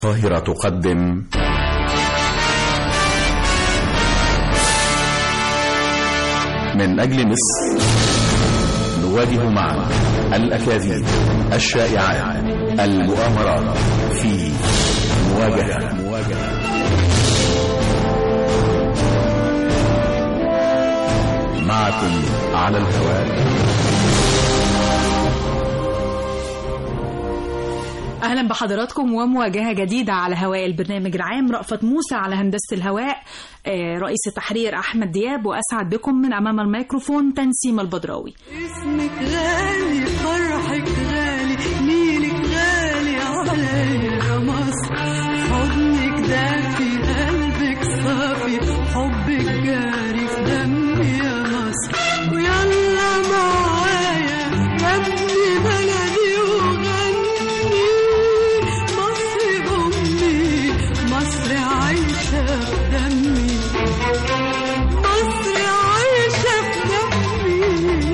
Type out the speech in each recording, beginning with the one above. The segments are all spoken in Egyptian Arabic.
القاهرة تقدم من أجل مصر نواجه معا الأكاذيب الشائعات المؤامرات في مواجهة مواجهة معكم على الهواء اهلا بحضراتكم ومواجهه جديده على هواء البرنامج العام رأفت موسى على هندسه الهواء آه، رئيس التحرير احمد دياب واسعد بكم من امام الميكروفون تنسيم البدراوي اسمك غالي فرحك غالي نيلك غالي عليا يا مصر حضنك دافي قلبك صافي حبك جاري في دمي يا مصر ويلا معايا يا ابني بلدي وغني مصر أمي مصر عايشة في دمي مصر عايشة في دمي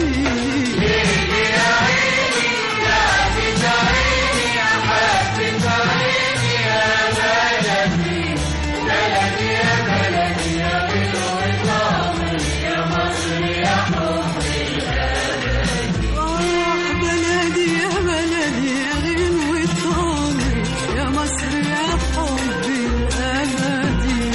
آه بلدي يا بلدي يا غنوة عمري يا مصر يا حبي الأبدي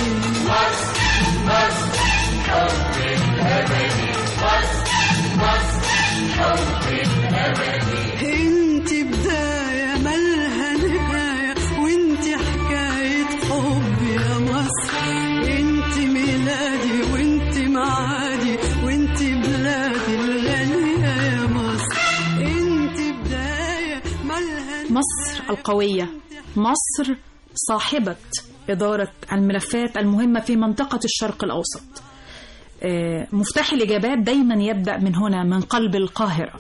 انت بداية مالها نهاية وانت حكاية حب يا مصر انت ميلادي وانت معادي وانت بلادي الغالية يا مصر انت بداية مالها مصر القويه مصر صاحبه اداره الملفات المهمه في منطقه الشرق الاوسط آه، مفتاح الاجابات دايما يبدا من هنا من قلب القاهره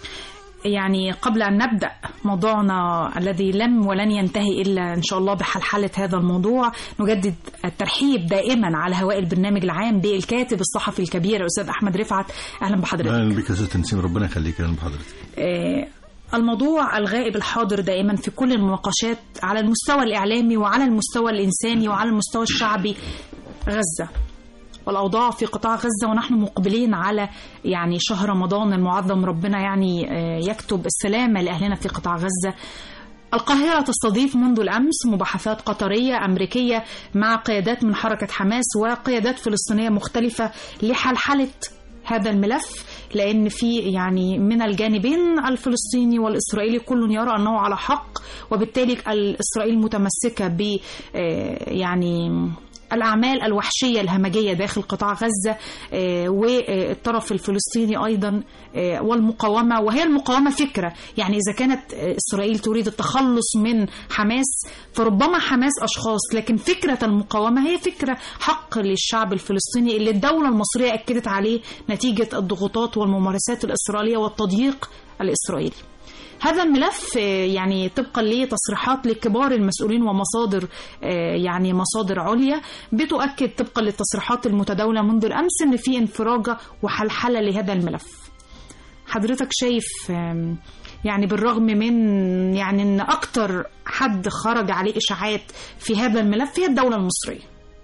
يعني قبل أن نبدأ موضوعنا الذي لم ولن ينتهي إلا إن شاء الله بحلحلة هذا الموضوع نجدد الترحيب دائما على هواء البرنامج العام بالكاتب الصحفي الكبير الأستاذ أحمد رفعت أهلا بحضرتك اهلا بك يا استاذ تنسيم ربنا يخليك اهلا بحضرتك آه، الموضوع الغائب الحاضر دائما في كل المناقشات على المستوى الإعلامي وعلى المستوى الإنساني وعلى المستوى الشعبي غزة والأوضاع في قطاع غزة ونحن مقبلين على يعني شهر رمضان المعظم ربنا يعني آه، يكتب السلامة لأهلنا في قطاع غزة القاهرة تستضيف منذ الأمس مباحثات قطرية أمريكية مع قيادات من حركة حماس وقيادات فلسطينية مختلفة لحلحلة هذا الملف لأن في يعني من الجانبين الفلسطيني والإسرائيلي كل يرى أنه على حق وبالتالي الإسرائيل متمسكة ب آه، يعني الأعمال الوحشية الهمجية داخل قطاع غزة آه، والطرف الفلسطيني أيضا آه، والمقاومة وهي المقاومة فكرة يعني إذا كانت آه، إسرائيل تريد التخلص من حماس فربما حماس أشخاص لكن فكرة المقاومة هي فكرة حق للشعب الفلسطيني اللي الدولة المصرية أكدت عليه نتيجة الضغوطات والممارسات الإسرائيلية والتضييق الإسرائيلي هذا الملف آه، يعني طبقا لتصريحات لكبار المسؤولين ومصادر آه، يعني مصادر عليا بتؤكد طبقا للتصريحات المتداولة منذ الأمس أن في انفراجة وحلحلة لهذا الملف حضرتك شايف آم، يعني بالرغم من يعني ان اكتر حد خرج عليه اشاعات في هذا الملف هي الدوله المصريه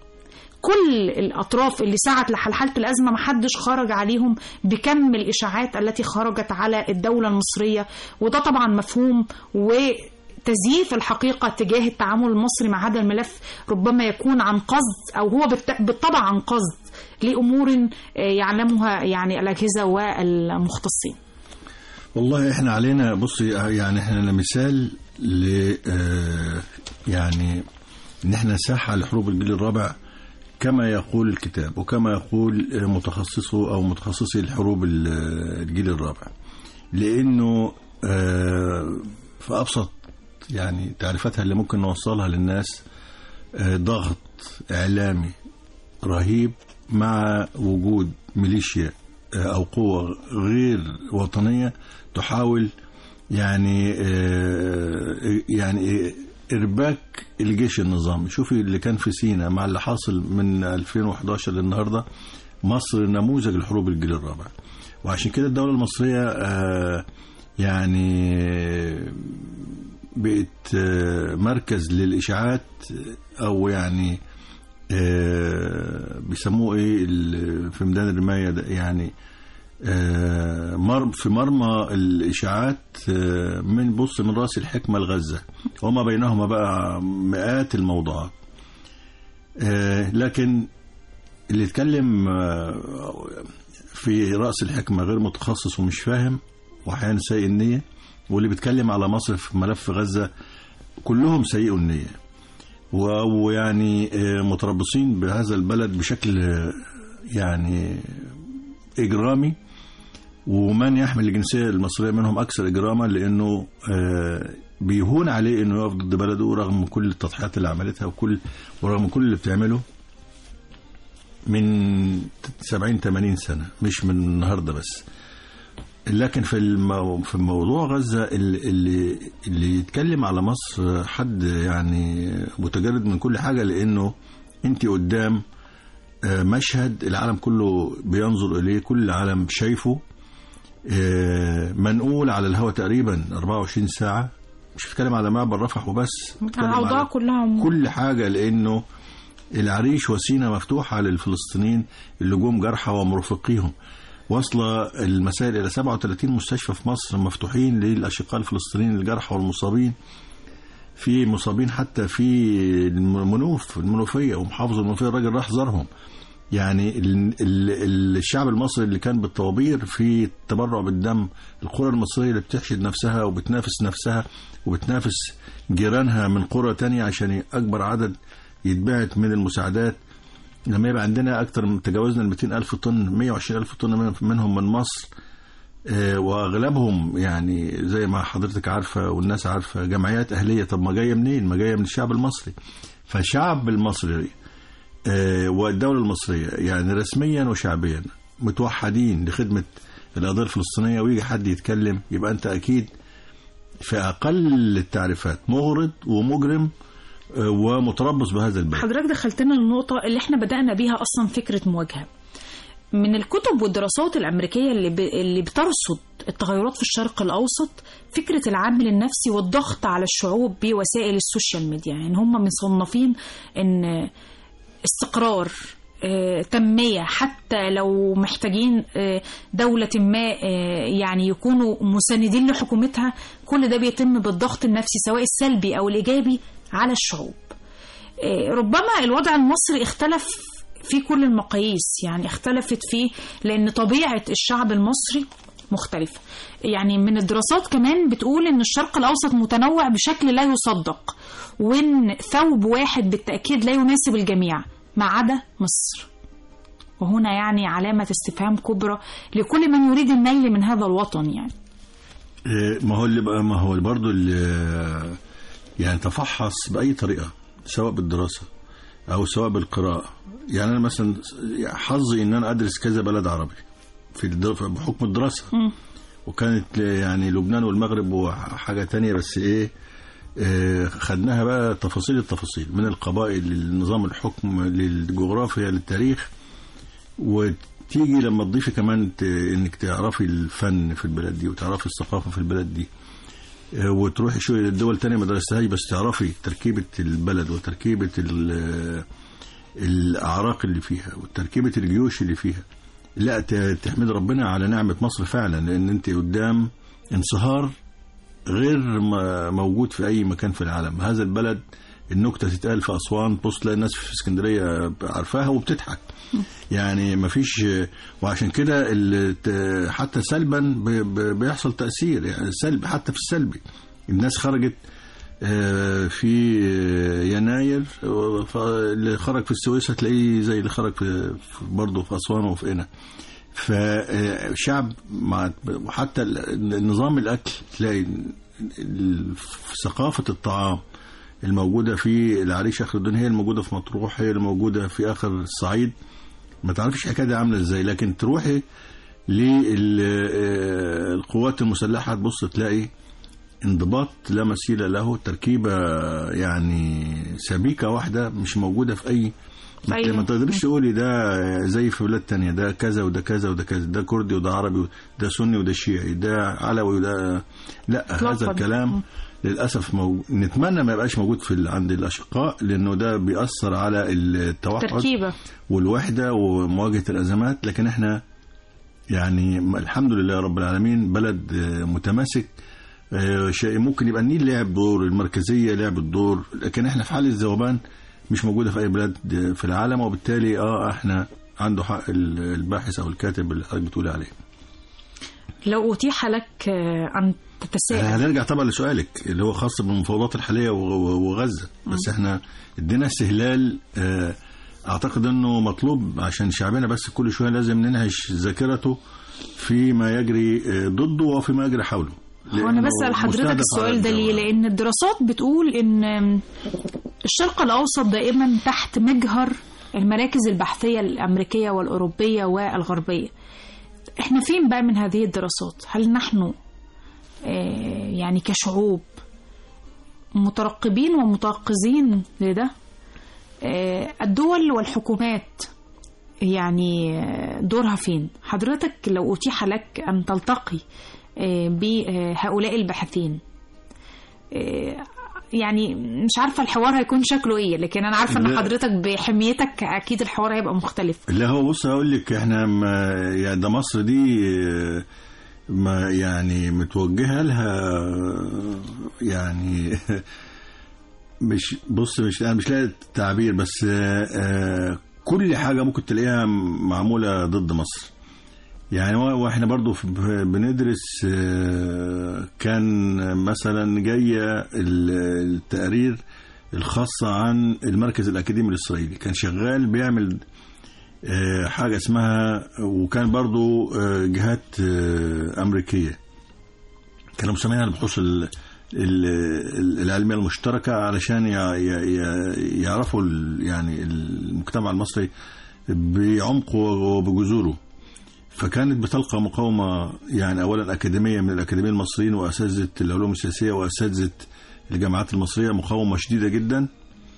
كل الاطراف اللي سعت لحلحله الازمه ما حدش خرج عليهم بكم الاشاعات التي خرجت على الدوله المصريه وده طبعا مفهوم و تزييف الحقيقة تجاه التعامل المصري مع هذا الملف ربما يكون عن قصد أو هو بالت- بالطبع عن قصد لأمور آه، يعلمها يعني الأجهزة والمختصين والله احنا علينا بصي يعني احنا مثال ل آه، يعني ان احنا ساحه لحروب الجيل الرابع كما يقول الكتاب وكما يقول آه، متخصصه او متخصصي الحروب ال- آه، الجيل الرابع لانه آه، في ابسط يعني تعريفاتها اللي ممكن نوصلها للناس آه، ضغط اعلامي رهيب مع وجود ميليشيا آه، او قوه غير وطنيه تحاول يعني آه، يعني ارباك الجيش النظامي شوفي اللي كان في سينا مع اللي حاصل من 2011 للنهارده مصر نموذج الحروب الجيل الرابع وعشان كده الدوله المصريه آه، يعني بقت آه، مركز للاشاعات او يعني آه، بيسموه ايه ال- في ميدان الرمايه ده يعني آه، مر في مرمى الاشاعات آه، من بص من راس الحكمه لغزه وما بينهما بقى مئات الموضوعات آه، لكن اللي يتكلم آه، في راس الحكمه غير متخصص ومش فاهم واحيانا سيء النيه واللي بيتكلم على مصر في ملف غزه كلهم سيئوا النيه و- ويعني آه، متربصين بهذا البلد بشكل آه، يعني إجرامي ومن يحمل الجنسية المصرية منهم أكثر إجراما لأنه آه، بيهون عليه إنه يقف ضد بلده رغم كل التضحيات اللي عملتها وكل ورغم كل اللي بتعمله من 70 80 سنة مش من النهاردة بس لكن في المو... في موضوع غزة اللي, اللي اللي يتكلم على مصر حد يعني متجرد من كل حاجة لأنه أنت قدام آه، مشهد العالم كله بينظر إليه كل العالم شايفه آه، منقول على الهواء تقريبا 24 ساعة مش بتكلم على معبر رفح وبس بتكلم الأوضاع على كلها عموما. كل حاجة لأنه العريش وسينة مفتوحة للفلسطينيين اللي جم جرحى ومرافقيهم واصلة المسائل إلى 37 مستشفى في مصر مفتوحين للأشقاء الفلسطينيين الجرحى والمصابين في مصابين حتى في المنوف المنوفية ومحافظ المنوفية الراجل راح زارهم يعني ال- ال- الشعب المصري اللي كان بالطوابير في التبرع بالدم القرى المصرية اللي بتحشد نفسها وبتنافس نفسها وبتنافس جيرانها من قرى تانية عشان أكبر عدد يتبعت من المساعدات لما يبقى عندنا أكتر من تجاوزنا ال 200 ألف طن 120 ألف طن من- منهم من مصر آه، واغلبهم يعني زي ما حضرتك عارفه والناس عارفه جمعيات اهليه طب ما جايه منين؟ ما جايه من الشعب المصري. فالشعب المصري آه، والدوله المصريه يعني رسميا وشعبيا متوحدين لخدمه القضيه الفلسطينيه ويجي حد يتكلم يبقى انت اكيد في اقل التعريفات مغرض ومجرم آه، ومتربص بهذا البلد. حضرتك دخلتنا للنقطة اللي احنا بدأنا بيها أصلا فكرة مواجهة من الكتب والدراسات الأمريكية اللي, ب... اللي بترصد التغيرات في الشرق الأوسط فكرة العامل النفسي والضغط على الشعوب بوسائل السوشيال ميديا يعني هم مصنفين إن استقرار آه، تنمية حتى لو محتاجين آه، دولة ما آه، يعني يكونوا مساندين لحكومتها كل ده بيتم بالضغط النفسي سواء السلبي أو الإيجابي على الشعوب آه، ربما الوضع المصري اختلف في كل المقاييس يعني اختلفت فيه لأن طبيعة الشعب المصري مختلفة يعني من الدراسات كمان بتقول ان الشرق الاوسط متنوع بشكل لا يصدق وان ثوب واحد بالتاكيد لا يناسب الجميع ما عدا مصر وهنا يعني علامة استفهام كبرى لكل من يريد النيل من هذا الوطن يعني إيه، ما هو اللي بقى ما هو برضه اللي يعني تفحص بأي طريقة سواء بالدراسة أو سواء بالقراءة يعني أنا مثلا حظي إن أنا أدرس كذا بلد عربي في الدر- بحكم الدراسة وكانت يعني لبنان والمغرب وحاجة تانية بس إيه آه، خدناها بقى تفاصيل التفاصيل من القبائل للنظام الحكم للجغرافيا للتاريخ وتيجي لما تضيفي كمان ت- انك تعرفي الفن في البلد دي وتعرفي الثقافه في البلد دي آه، وتروحي شويه للدول تانية ما درستهاش بس تعرفي تركيبه البلد وتركيبه ال- الاعراق اللي فيها وتركيبه الجيوش اللي فيها لا ت- تحمد ربنا على نعمه مصر فعلا لان انت قدام انصهار غير م- موجود في اي مكان في العالم هذا البلد النكته تتقال في اسوان بص تلاقي الناس في اسكندريه عارفاها وبتضحك يعني ما فيش وعشان كده ال- ت- حتى سلبا ب- ب- بيحصل تاثير يعني سلب حتى في السلبي الناس خرجت آه، في يناير آه، ف- اللي خرج في السويس هتلاقيه زي اللي خرج في في- برضه في اسوان وفي قنا فشعب مع وحتى ال- نظام الاكل تلاقي ال- ثقافه الطعام الموجوده في العريش اخر الدنيا هي الموجوده في مطروح هي الموجوده في اخر الصعيد ما تعرفش الحكايه دي عامله ازاي لكن تروحي للقوات المسلحه تبص تلاقي انضباط لا مثيل له تركيبه يعني سبيكه واحده مش موجوده في اي ما أيوة. ما تقدريش تقولي ده زي في بلاد تانية ده كذا وده كذا وده كذا ده كردي وده عربي وده سني وده شيعي ده علوي وده لا إطلاقاً. هذا الكلام للاسف مو... نتمنى ما يبقاش موجود في ال- عند الاشقاء لانه ده بيأثر على التوحد تركيبة والوحده ومواجهه الازمات لكن احنا يعني الحمد لله رب العالمين بلد آه، متماسك آه، شيء ممكن يبقى النيل لعب دور المركزيه لعبت دور لكن احنا في حاله ذوبان مش موجوده في اي بلاد في العالم وبالتالي اه احنا عنده حق ال- الباحث او الكاتب اللي حضرتك بتقولي عليه لو أتيح لك آه، أن تتساءل هنرجع طبعا لسؤالك اللي هو خاص بالمفاوضات الحاليه و- و- وغزه بس احنا ادينا استهلال آه، اعتقد انه مطلوب عشان شعبنا بس كل شويه لازم ننهش ذاكرته فيما يجري آه، ضده وفيما يجري حوله هو أنا لأنه بسأل حضرتك مستهدف السؤال ده على ليه؟ الجو. لأن الدراسات بتقول إن الشرق الأوسط دائما تحت مجهر المراكز البحثية الأمريكية والأوروبية والغربية. إحنا فين بقى من هذه الدراسات؟ هل نحن آه، يعني كشعوب مترقبين ومتيقظين لده؟ آه، الدول والحكومات يعني آه، دورها فين حضرتك لو أتيح لك أن تلتقي آه، بهؤلاء الباحثين آه، يعني مش عارفة الحوار هيكون شكله ايه لكن انا عارفة ان لا. حضرتك بحميتك اكيد الحوار هيبقى مختلف لا هو بص هقول لك احنا ما يعني ده مصر دي آه، ما يعني متوجهه لها آه، يعني مش بص مش انا مش لاقي التعبير بس آه، آه، كل حاجه ممكن تلاقيها معموله ضد مصر يعني و- واحنا برضو في- ب- بندرس آه، كان مثلا جايه ال- التقرير الخاصه عن المركز الاكاديمي الاسرائيلي كان شغال بيعمل آه، حاجه اسمها وكان برضو آه، جهات آه، امريكيه كانوا مسمينها البحوث ال- ال- ال- العلميه المشتركه علشان يع- ي- ي- يعرفوا ال- يعني المجتمع المصري بعمقه وبجذوره فكانت بتلقى مقاومه يعني اولا اكاديميه من الاكاديميين المصريين واساتذه العلوم السياسيه واساتذه الجامعات المصريه مقاومه شديده جدا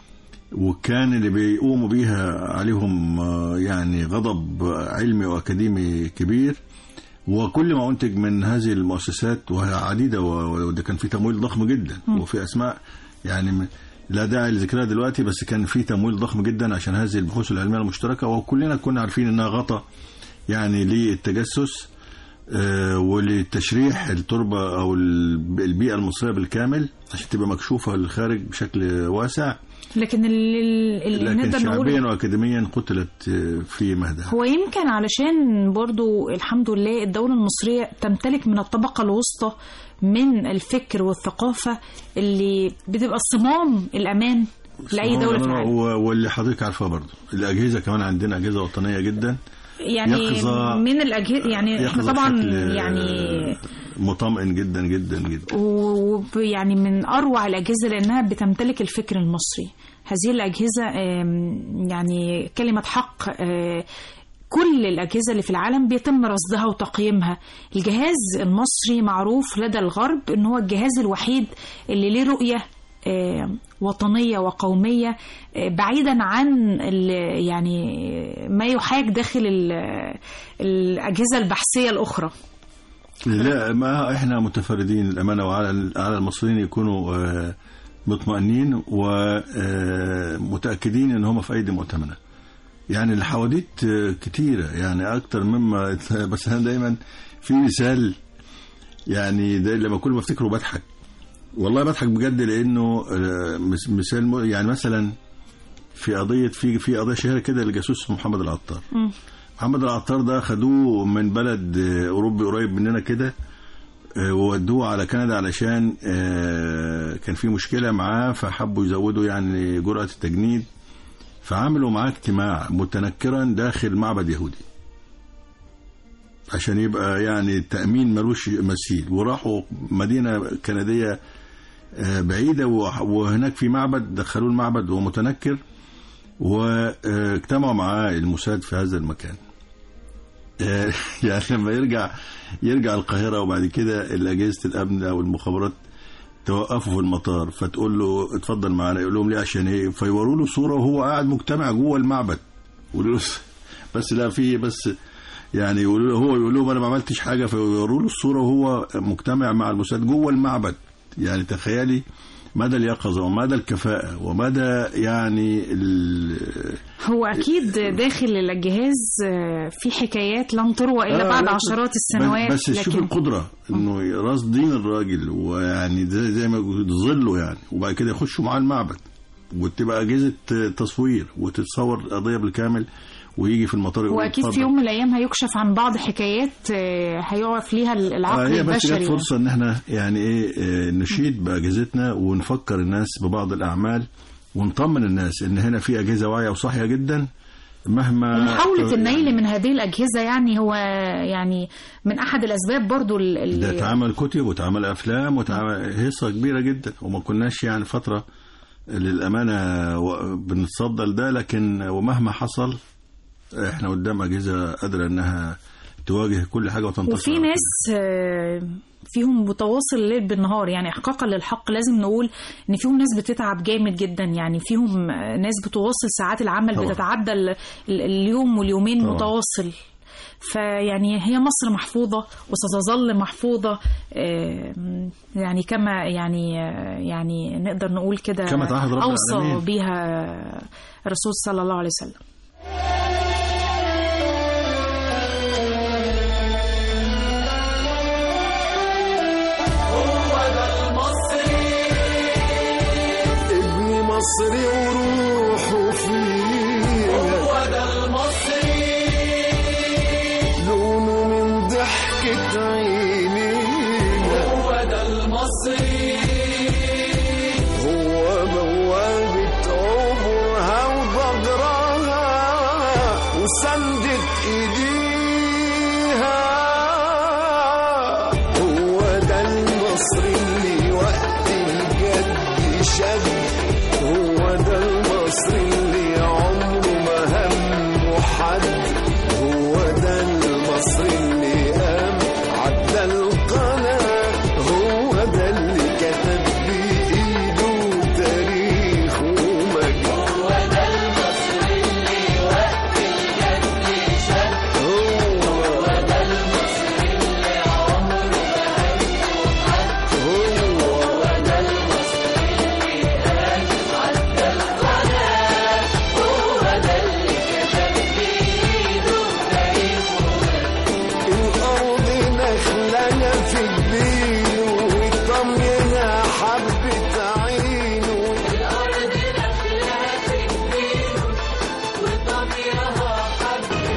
وكان اللي بيقوموا بيها عليهم آه، يعني غضب علمي واكاديمي كبير وكل ما انتج من هذه المؤسسات وهي عديده و- وده كان في تمويل ضخم جدا وفي اسماء يعني م- لا داعي لذكرها دلوقتي بس كان في تمويل ضخم جدا عشان هذه البحوث العلميه المشتركه وكلنا كنا عارفين انها غطى يعني للتجسس آه، ولتشريح التربه او الب- البيئه المصريه بالكامل عشان تبقى مكشوفه للخارج بشكل واسع لكن اللي, اللي لكن نقدر شعبيا نقول واكاديميا قتلت آه، في مهدها هو يمكن علشان برضو الحمد لله الدولة المصرية تمتلك من الطبقة الوسطى من الفكر والثقافة اللي بتبقى صمام الأمان لأي هو دولة في كمان العالم هو- واللي حضرتك عارفاه برضه الاجهزه كمان عندنا اجهزه وطنيه جدا يعني يقظة- من الأجهزة يعني احنا يقظة طبعا بشكل، آه، يعني مطمئن جدا جدا جدا ويعني من أروع الأجهزة لأنها بتمتلك الفكر المصري هذه الأجهزة آم، يعني كلمة حق آه، كل الأجهزة اللي في العالم بيتم رصدها وتقييمها الجهاز المصري معروف لدى الغرب أنه هو الجهاز الوحيد اللي ليه رؤية آه، وطنية وقومية آه، بعيدا عن ال- يعني ما يحاك داخل ال- الأجهزة البحثية الأخرى لا ما احنا متفردين الامانه وعلى على المصريين يكونوا آه، مطمئنين ومتاكدين ان هم في ايدي مؤتمنه يعني الحواديت آه، كتيره يعني اكتر مما بس انا دايما في مثال يعني ده لما كل ما افتكره بضحك والله بضحك بجد لانه آه، مس- مثال م- يعني مثلا في قضيه في في قضيه شهيره كده للجاسوس محمد العطار مم. محمد العطار ده خدوه من بلد آه، اوروبي قريب مننا كده آه، وودوه على كندا علشان آه، كان في مشكله معاه فحبوا يزودوا يعني جرأه التجنيد فعملوا معاه اجتماع متنكرا داخل معبد يهودي عشان يبقى يعني التأمين ملوش مثيل وراحوا مدينة كندية آه، بعيدة وح- وهناك في معبد دخلوه المعبد وهو متنكر واجتمعوا معاه الموساد في هذا المكان آه، يعني لما يرجع يرجع القاهرة وبعد كده الأجهزة الأمن أو المخابرات توقفوا في المطار فتقول له اتفضل معانا يقول لهم ليه عشان ايه فيوروا له صورة وهو قاعد مجتمع جوه المعبد يقولوا له بس لا في بس يعني يقولوا له هو يقول لهم انا ما عملتش حاجه فيوروا له الصوره وهو مجتمع مع الموساد جوه المعبد يعني تخيلي مدى اليقظة ومدى الكفاءة ومدى يعني ال... هو اكيد داخل الجهاز آه، في حكايات لم تروى الا آه، بعد لا، عشرات السنوات بس شوف لكن القدرة انه راصدين الراجل ويعني زي, زي ما قلت ظله يعني وبعد كده يخشوا معاه المعبد وتبقى اجهزة تصوير وتتصور القضية بالكامل ويجي في المطار يقول واكيد في اتفضل. يوم من الايام هيكشف عن بعض حكايات آه، هيقف ليها العقل آه، هي بس البشري جت فرصة ان احنا يعني ايه آه، نشيد باجهزتنا ونفكر الناس ببعض الاعمال ونطمن الناس ان هنا في اجهزة واعية وصاحية جدا مهما محاولة النيل من هذه الأجهزة يعني هو يعني من أحد الأسباب برضو ال- ال- ده اتعمل كتب واتعمل افلام واتعمل هيصه كبيره جدا وما كناش يعني فتره للامانه و- بنتصدى لده لكن ومهما حصل احنا قدام اجهزه قادره انها تواجه كل حاجه وتنتصر وفي على كل ناس آه، فيهم متواصل الليل بالنهار يعني احقاقا للحق لازم نقول ان فيهم ناس بتتعب جامد جدا يعني فيهم آه، ناس بتواصل ساعات العمل طبعا. بتتعدى ال- ال- اليوم واليومين طبعا. متواصل فيعني هي مصر محفوظة وستظل محفوظة آه، يعني كما يعني آه، يعني نقدر نقول كده كما تعهد رب أوصى العالمين. بها الرسول صلى الله عليه وسلم ابن مصري وروحه فيه هو ده المصري لونه من ضحكة عينينا هو ده المصري هو بوابة عبرها وضجرها وسندة ايديها هو ده المصري اللي وقت الجد شد هو ده المصري اللي عمره ما همه حد هو ده المصري اللي قام عدى القناة هو ده اللي كتب بإيده تاريخ ومجد هو ده المصري اللي وقت الجد شد هو ده المصري اللي عمره ما همه حد هو ده المصري اللي قام عدى القناة هو ده اللي كتب بإيده تاريخ الأرض نخلنا في الدين وطمينا حبة عينه الأرض نخلنا في الدين وطميها حبة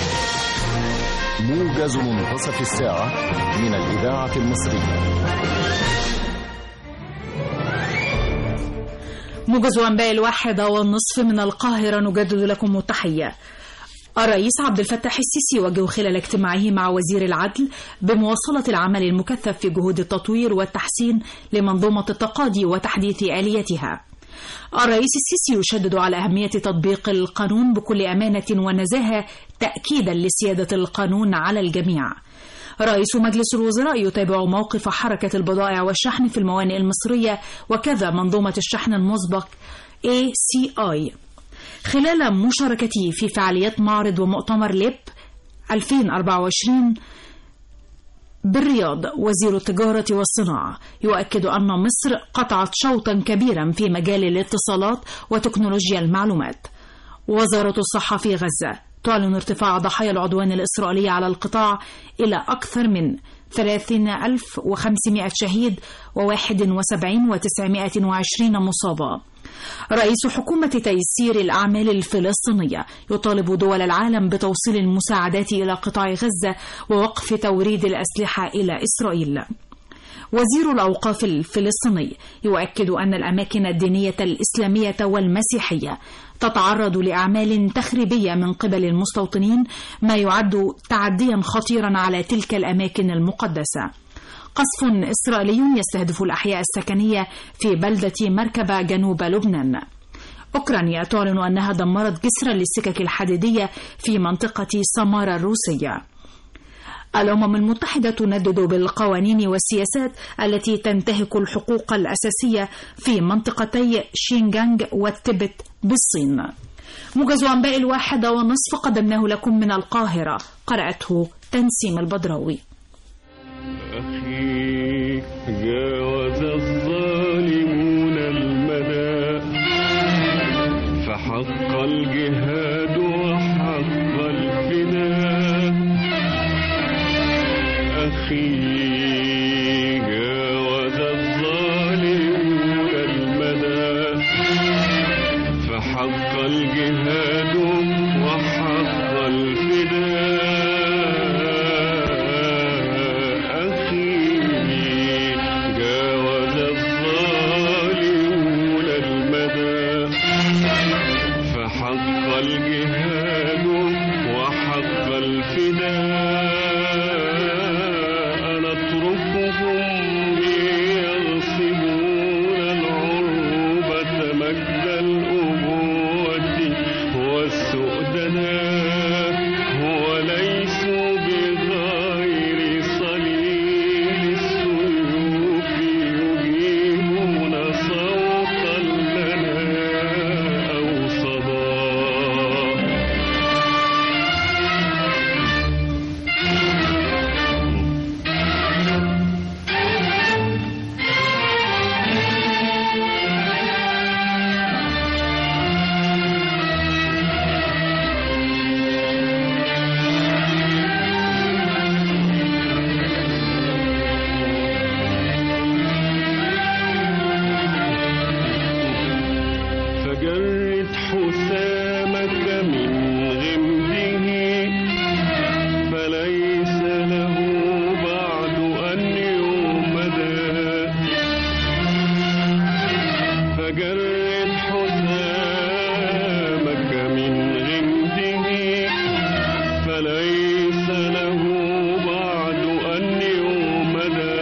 موجز منتصف الساعة من الإذاعة المصرية موجز أنباء الواحدة والنصف من القاهرة نجدد لكم التحية الرئيس عبد الفتاح السيسي يوجه خلال اجتماعه مع وزير العدل بمواصلة العمل المكثف في جهود التطوير والتحسين لمنظومة التقاضي وتحديث آليتها الرئيس السيسي يشدد على أهمية تطبيق القانون بكل أمانة ونزاهة تأكيدا لسيادة القانون على الجميع رئيس مجلس الوزراء يتابع موقف حركة البضائع والشحن في الموانئ المصرية وكذا منظومة الشحن المسبق ACI خلال مشاركته في فعاليات معرض ومؤتمر ليب 2024 بالرياض وزير التجارة والصناعة يؤكد أن مصر قطعت شوطا كبيرا في مجال الاتصالات وتكنولوجيا المعلومات وزارة الصحة في غزة تعلن ارتفاع ضحايا العدوان الإسرائيلي على القطاع إلى أكثر من 30500 شهيد و71920 مصابة رئيس حكومة تيسير الأعمال الفلسطينية يطالب دول العالم بتوصيل المساعدات إلى قطاع غزة ووقف توريد الأسلحة إلى إسرائيل وزير الأوقاف الفلسطيني يؤكد أن الأماكن الدينية الإسلامية والمسيحية تتعرض لأعمال تخريبية من قبل المستوطنين ما يعد تعديا خطيرا على تلك الأماكن المقدسة قصف إسرائيلي يستهدف الأحياء السكنية في بلدة مركبة جنوب لبنان أوكرانيا تعلن أنها دمرت جسرا للسكك الحديدية في منطقة سمارا الروسية الأمم المتحدة تندد بالقوانين والسياسات التي تنتهك الحقوق الأساسية في منطقتي شينجانج والتبت بالصين موجز أنباء الواحدة ونصف قدمناه لكم من القاهرة قرأته تنسيم البدراوي أخي جاوز فحق الجهاد وحق الفداء أخي جاوز الظالمون المدى فحق الجهاد وحق الفداء أخي جاوز الظالمون المدى فحق الجهاد وحق الفداء نتركهم يغصبون العروبة مجد الأبوة والسؤدناء وليسوا بغير صليل السيوف يجيبون صوتا لنا أو صدى فجرد حسامك من غمده فليس له بعد أن يومدا فجرد حسامك من غمده فليس له بعد أن يومدا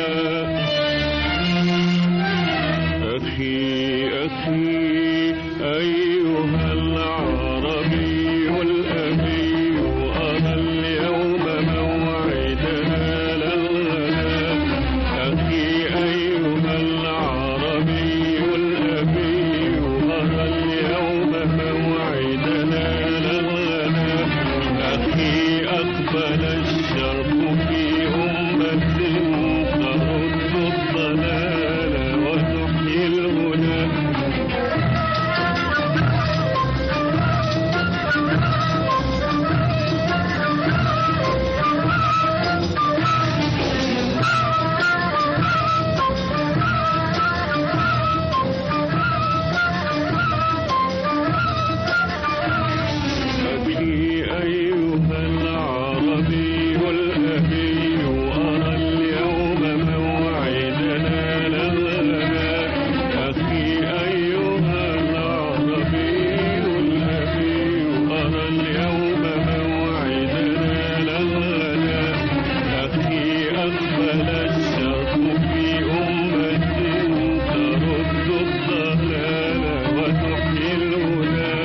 أخي أخي أيها العربي الأبي أرى اليوم موعدنا للغدا أخي أيها العربي الأبي أرى اليوم موعدنا للغدا أخي أقبل الشرق في أمة ترد الضلال وتحيي الهدى أخي أيها العربي الأبي أرى اليوم موعدنا للغدا أخي أيها العربي الأبي أرى اليوم موعدنا للغدا أخي أقبل الشرق في أمة ترد الضلال وتحيي الهدى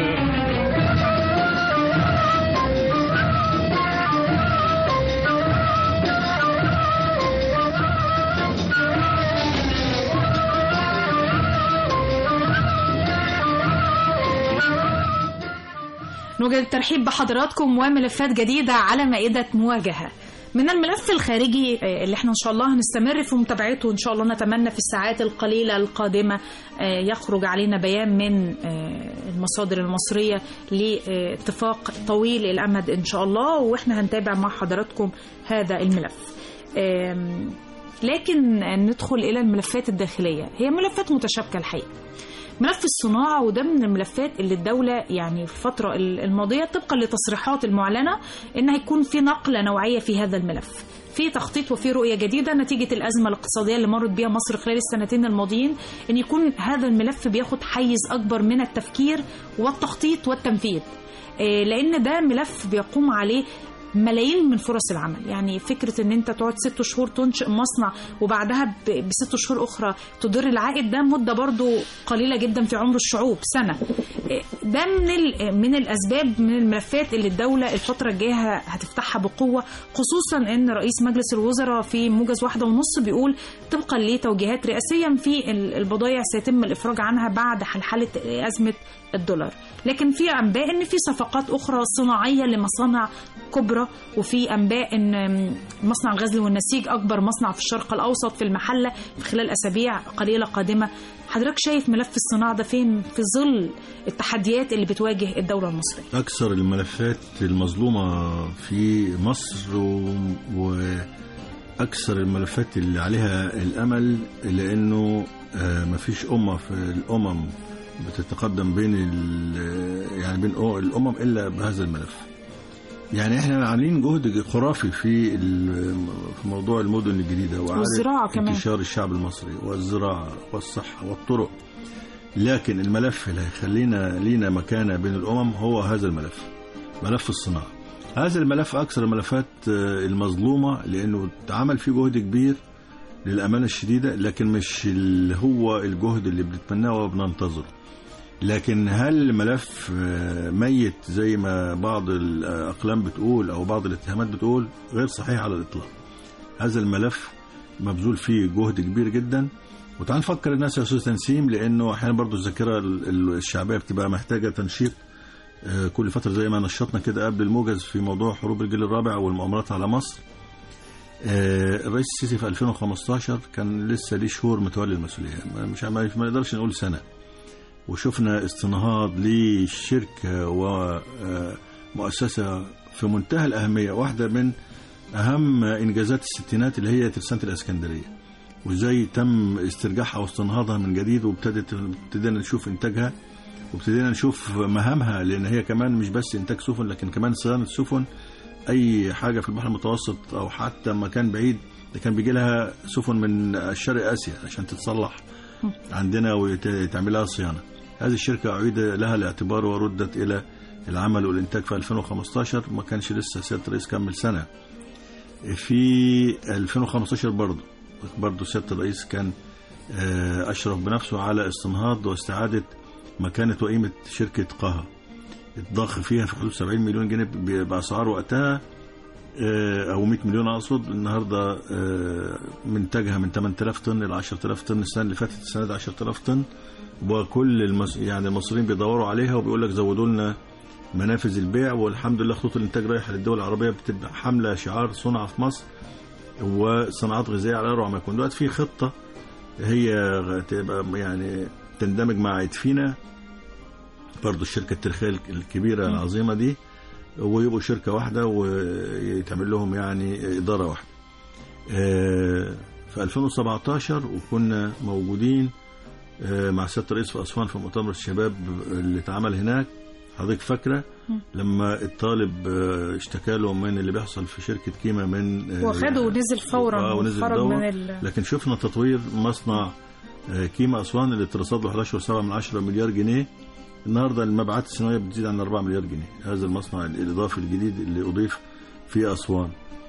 نوجد الترحيب بحضراتكم وملفات جديدة على مائدة مواجهة من الملف الخارجي آه، اللي احنا ان شاء الله هنستمر في متابعته ان شاء الله نتمنى في الساعات القليله القادمه آه، يخرج علينا بيان من آه، المصادر المصريه لاتفاق طويل الامد ان شاء الله واحنا هنتابع مع حضراتكم هذا الملف آم، لكن ندخل الى الملفات الداخليه هي ملفات متشابكه الحقيقه ملف الصناعة وده من الملفات اللي الدولة يعني في الفترة الماضية طبقا لتصريحات المعلنة إن هيكون في نقلة نوعية في هذا الملف في تخطيط وفي رؤية جديدة نتيجة الأزمة الاقتصادية اللي مرت بها مصر خلال السنتين الماضيين إن يكون هذا الملف بياخد حيز أكبر من التفكير والتخطيط والتنفيذ آه، لأن ده ملف بيقوم عليه ملايين من فرص العمل يعني فكرة ان انت تقعد ست شهور تنشئ مصنع وبعدها ب- بست شهور اخرى تدر العائد ده مدة برضو قليلة جدا في عمر الشعوب سنة إيه، ده من ال- من الاسباب من الملفات اللي الدولة الفترة الجاية هتفتحها بقوة خصوصا ان رئيس مجلس الوزراء في موجز واحدة ونص بيقول طبقا لتوجيهات رئاسيا في ال- البضائع سيتم الافراج عنها بعد حلحلة ازمة الدولار لكن في انباء ان في صفقات اخرى صناعيه لمصانع كبرى القاهرة وفي أنباء أن مصنع الغزل والنسيج أكبر مصنع في الشرق الأوسط في المحلة في خلال أسابيع قليلة قادمة حضرتك شايف ملف الصناعة ده فين في ظل التحديات اللي بتواجه الدولة المصرية أكثر الملفات المظلومة في مصر و... وأكثر الملفات اللي عليها الأمل لأنه آه، مفيش أمة في الأمم بتتقدم بين ال... يعني بين أو- الأمم إلا بهذا الملف يعني احنا عاملين جهد خرافي في ال- في موضوع المدن الجديده وإعادة والزراعة كمان. انتشار الشعب المصري والزراعه والصحه والطرق لكن الملف اللي هيخلينا لينا مكانه بين الامم هو هذا الملف ملف الصناعه هذا الملف اكثر الملفات آه، المظلومه لانه اتعمل فيه جهد كبير للامانه الشديده لكن مش اللي هو الجهد اللي بنتمناه وبننتظره لكن هل الملف آه، ميت زي ما بعض الاقلام بتقول او بعض الاتهامات بتقول غير صحيح على الاطلاق هذا الملف مبذول فيه جهد كبير جدا وتعال نفكر الناس يا استاذ تنسيم لانه احيانا برضو الذاكره ال- ال- الشعبيه بتبقى محتاجه تنشيط آه، كل فتره زي ما نشطنا كده قبل الموجز في موضوع حروب الجيل الرابع والمؤامرات على مصر آه، الرئيس السيسي في 2015 كان لسه ليه شهور متولي المسؤوليه ما- مش ما ما نقدرش نقول سنه وشفنا استنهاض لشركه ومؤسسه في منتهى الاهميه واحده من اهم انجازات الستينات اللي هي ترسانه الاسكندريه وازاي تم استرجاعها واستنهاضها من جديد وابتدت ابتدينا نشوف انتاجها وابتدينا نشوف مهامها لان هي كمان مش بس انتاج سفن لكن كمان صيانه سفن اي حاجه في البحر المتوسط او حتى مكان بعيد ده كان بيجي لها سفن من شرق اسيا عشان تتصلح عندنا وتعمل لها صيانه هذه الشركه اعيد لها الاعتبار وردت الى العمل والانتاج في 2015 ما كانش لسه سياده الرئيس كمل سنه في 2015 برضه برضه سياده الرئيس كان آه، اشرف بنفسه على استنهاض واستعاده مكانه وقيمه شركه قها الضخ فيها في حدود 70 مليون جنيه ب- باسعار وقتها آه، او 100 مليون اقصد النهارده آه، منتجها من 8000 طن ل 10000 طن السنه اللي فاتت السنه دي 10000 طن وكل المس... يعني المصريين بيدوروا عليها وبيقول لك زودوا لنا منافذ البيع والحمد لله خطوط الانتاج رايحه للدول العربيه بتبقى حامله شعار صنع في مصر وصناعات غذائيه على اروع ما يكون دلوقتي في خطه هي غ- تبقى يعني تندمج مع ادفينا برضو الشركه التاريخيه الكبيره العظيمه دي ويبقوا شركه واحده ويتعمل لهم يعني اداره واحده. آه، في 2017 وكنا موجودين آه، مع سياده الرئيس في اسوان في مؤتمر الشباب اللي اتعمل هناك حضرتك فاكره لما الطالب آه، اشتكى له من اللي بيحصل في شركه كيما من آه، وخده ونزل فورا آه، ونزل وخرج دور. من ال... لكن شفنا تطوير مصنع آه، كيما اسوان اللي اترصد له 11.7 من 10 مليار جنيه النهارده المبيعات السنويه بتزيد عن 4 مليار جنيه هذا المصنع الاضافي الجديد اللي اضيف في اسوان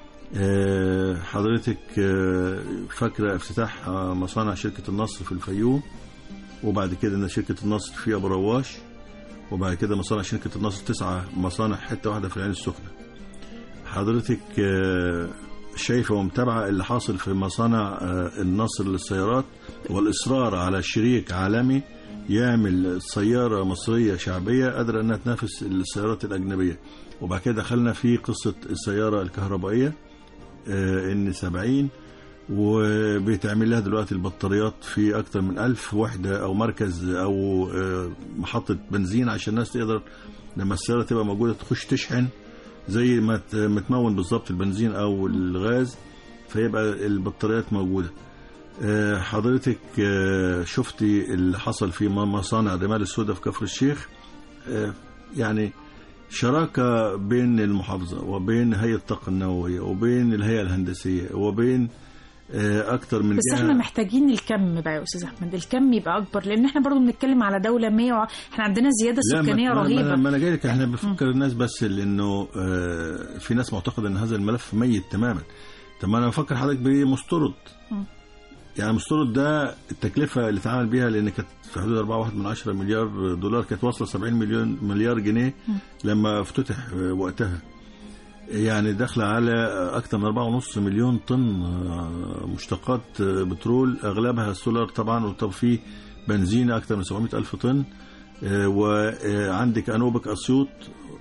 آه، حضرتك آه، فاكره افتتاح آه، مصانع شركه النصر في الفيوم وبعد كده ان شركه النصر في ابو رواش وبعد كده مصانع شركه النصر تسعه مصانع حته واحده في العين السخنه حضرتك آه، شايفه ومتابعه اللي حاصل في مصانع آه، النصر للسيارات والاصرار على شريك عالمي يعمل سياره مصريه شعبيه قادره انها تنافس السيارات الاجنبيه وبعد كده دخلنا في قصه السياره الكهربائيه ان 70 وبيتعمل لها دلوقتي البطاريات في اكتر من ألف وحده او مركز او آه، محطه بنزين عشان الناس تقدر لما السياره تبقى موجوده تخش تشحن زي ما ت- ما تمون بالظبط البنزين او الغاز فيبقى البطاريات موجوده آه، حضرتك آه، شفتي اللي حصل في م- مصانع الرمال السوداء في كفر الشيخ آه، يعني شراكة بين المحافظة وبين هيئة الطاقة النووية وبين الهيئة الهندسية وبين آه، أكتر من بس جهة احنا محتاجين الكم بقى يا استاذ احمد الكم يبقى اكبر لان احنا برضو بنتكلم على دوله 100 وع- احنا عندنا زياده لا، ما- سكانيه ما- ما- رهيبه ما انا جاي لك احنا بنفكر الناس بس لانه آه، في ناس معتقده ان هذا الملف ميت تماما طب ما انا بفكر حضرتك بمسترد مم. يعني مسترد ده التكلفه اللي اتعمل بيها لان كانت في حدود 4.1 من 10 مليار دولار كانت واصله 70 مليون مليار جنيه لما افتتح آه، وقتها يعني داخله على اكثر من 4.5 مليون طن آه، مشتقات آه، بترول اغلبها السولار طبعا وطب في بنزين اكثر من 700 الف طن آه، وعندك انوبك اسيوط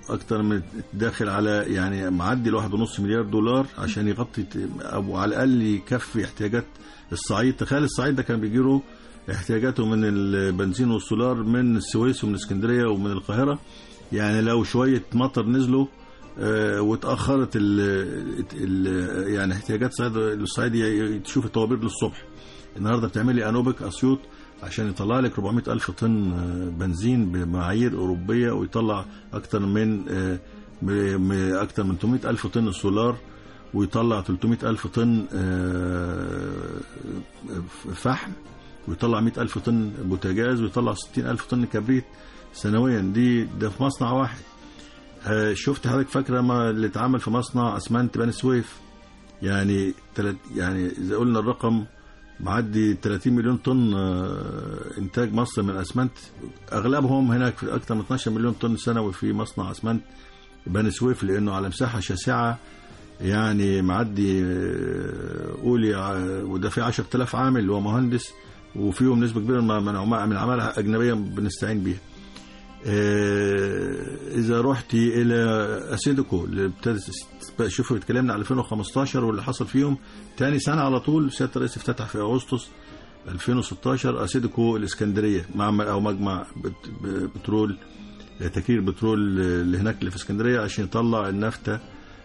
اكتر من داخل على يعني معدي الواحد ونص مليار دولار عشان يغطي او على الاقل يكفي احتياجات الصعيد تخيل الصعيد ده كان بيجيله احتياجاته من البنزين والسولار من السويس ومن اسكندريه ومن القاهره يعني لو شويه مطر نزلوا آه، واتاخرت ال ال يعني احتياجات الصعيد الصعيد ي- تشوف الطوابير للصبح النهارده بتعملي انوبك اسيوط عشان يطلع لك 400 الف طن آه، بنزين بمعايير اوروبيه ويطلع اكتر من آه، م- م- اكتر من 800 الف طن سولار ويطلع 300 الف طن آه، فحم ويطلع 100 الف طن بوتاجاز ويطلع 60 الف طن كبريت سنويا دي ده في مصنع واحد آه، شفت حضرتك فاكره ما اللي اتعمل في مصنع اسمنت بني سويف يعني تلت يعني اذا قلنا الرقم معدي 30 مليون طن آه، انتاج مصر من اسمنت اغلبهم هناك في اكثر من 12 مليون طن سنوي في مصنع اسمنت بني سويف لانه على مساحه شاسعه يعني معدي آه، قولي ع- وده في 10000 عامل ومهندس وفيهم نسبه كبيره من من عمال من عماله اجنبيه بنستعين بيها. آه، اذا رحتي الى اسيدكو اللي ابتدت شوفوا اتكلمنا على 2015 واللي حصل فيهم تاني سنه على طول سياده الرئيس افتتح في اغسطس 2016 اسيدكو الاسكندريه معمل او مجمع بت- ب- بترول تكرير بترول اللي هناك اللي في اسكندريه عشان يطلع النفطه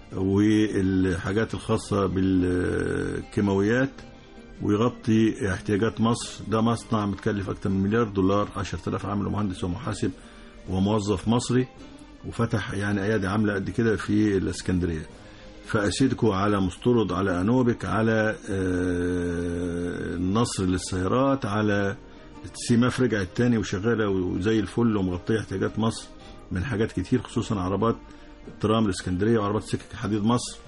والحاجات الخاصه بالكيماويات ويغطي احتياجات مصر ده مصنع متكلف اكثر من مليار دولار 10000 عامل ومهندس ومحاسب وموظف مصري وفتح يعني ايادي عامله قد كده في الاسكندريه فاسيدكو على مستورد على انوبك على آه، النصر للسيارات على سيماف رجعت تاني وشغاله وزي الفل ومغطيه احتياجات مصر من حاجات كتير خصوصا عربات ترام الاسكندريه وعربات سكك حديد مصر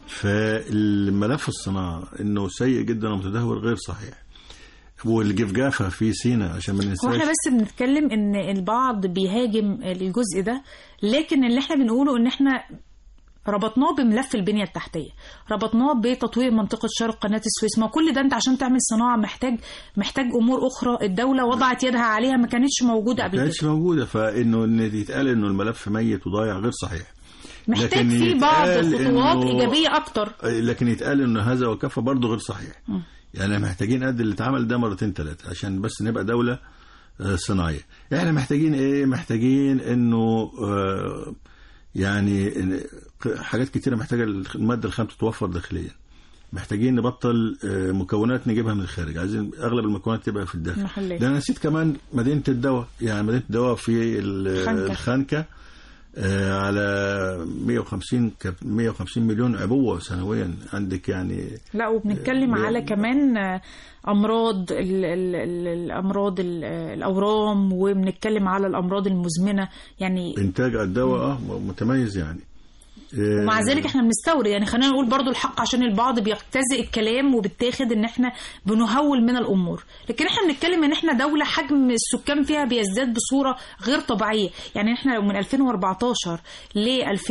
فالملف الصناعه انه سيء جدا ومتدهور غير صحيح والجفجافه في سينا عشان ما هو ننساش احنا بس بنتكلم ان البعض بيهاجم الجزء ده لكن اللي احنا بنقوله ان احنا ربطناه بملف البنيه التحتيه ربطناه بتطوير منطقه شرق قناه السويس ما كل ده انت عشان تعمل صناعه محتاج محتاج امور اخرى الدوله وضعت يدها عليها ما كانتش موجوده ما قبل كده كانتش موجوده فانه ان يتقال انه الملف ميت وضايع غير صحيح محتاج لكن فيه بعض يتقال خطوات إنه- ايجابيه اكتر لكن يتقال انه هذا وكفى برضه غير صحيح يعني محتاجين قد اللي اتعمل ده مرتين ثلاثه عشان بس نبقى دوله آه، صناعيه احنا محتاجين ايه محتاجين انه آه، يعني إن- حاجات كتيره محتاجه الماده الخام تتوفر داخليا محتاجين نبطل آه، مكونات نجيبها من الخارج عايزين اغلب المكونات تبقى في الداخل محلية. ده انا نسيت كمان مدينه الدواء يعني مدينه الدواء في ال- الخنكة. الخنكه آه، على 150 ك- 150 مليون عبوه سنويا عندك يعني لا وبنتكلم آه، على كمان آه، امراض ال ال ال الامراض ال- آه، الاورام وبنتكلم على الامراض المزمنه يعني انتاج الدواء اه متميز يعني آه، ومع ذلك احنا بنستورد يعني خلينا نقول برضو الحق عشان البعض بيجتزئ الكلام وبتاخد ان احنا بنهول من الامور لكن احنا بنتكلم ان احنا دولة حجم السكان فيها بيزداد بصورة غير طبيعية يعني احنا لو من 2014 ل